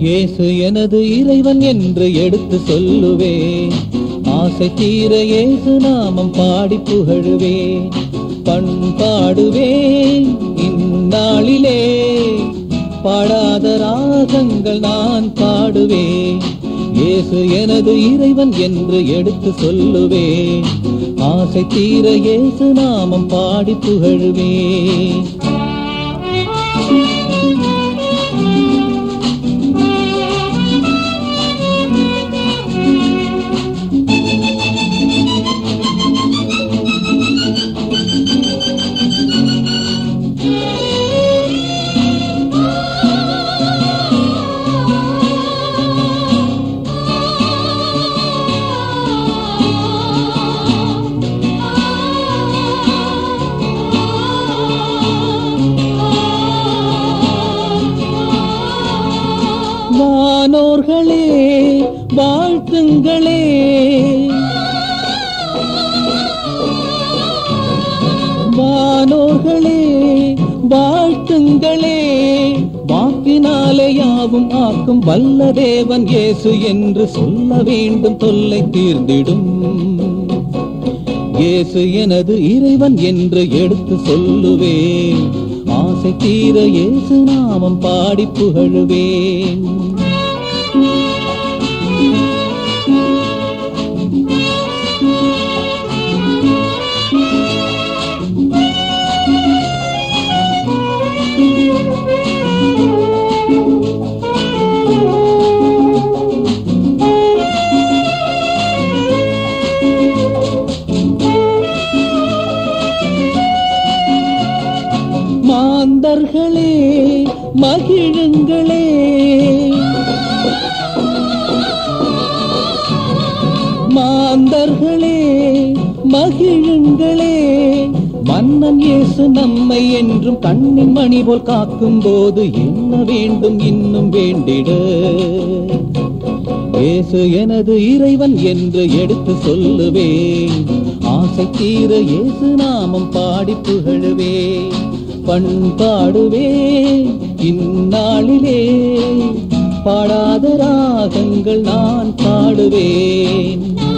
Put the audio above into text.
இயேசு எனது இறைவன் என்று எடுத்து சொல்லுவேன் ஆசை தீர இயேசு நாமம் பாடி புகழுவேன் பண்பாடுவேன் இந்நாளிலே பாடாத ராகங்கள் நான் பாடுவேன் இயேசு எனது இறைவன் என்று எடுத்து சொல்லுவேன் ஆசை தீர இயேசு நாமம் பாடி புகழுவேன் வானோர்களே வாழ்த்துங்களே வானோர்களே வாழ்த்துங்களே வாக்கினாலே யாவும் ஆக்கும் வல்ல தேவன் இயேசு என்று சொல்ல வேண்டும் தொல்லை தீர்ந்திடும் இயேசு எனது இறைவன் என்று எடுத்து சொல்லுவேன் ஆசை தீர இயேசு நாமம் பாடி புகழுவேன் மாந்தர்களே மகிழுங்களே மாந்தர்களே மகிழுங்களே மன்னன் இயேசு நம்மை என்றும் கண்ணின் மணி போல் காக்கும் போது என்ன வேண்டும் இன்னும் வேண்டிட இயேசு எனது இறைவன் என்று எடுத்து சொல்லுவேன் ஆசை தீர இயேசு நாமம் பாடி புகழுவேன் பண்பாடுவேன் இந்நாளிலே பாடாத ராகங்கள் நான் பாடுவேன்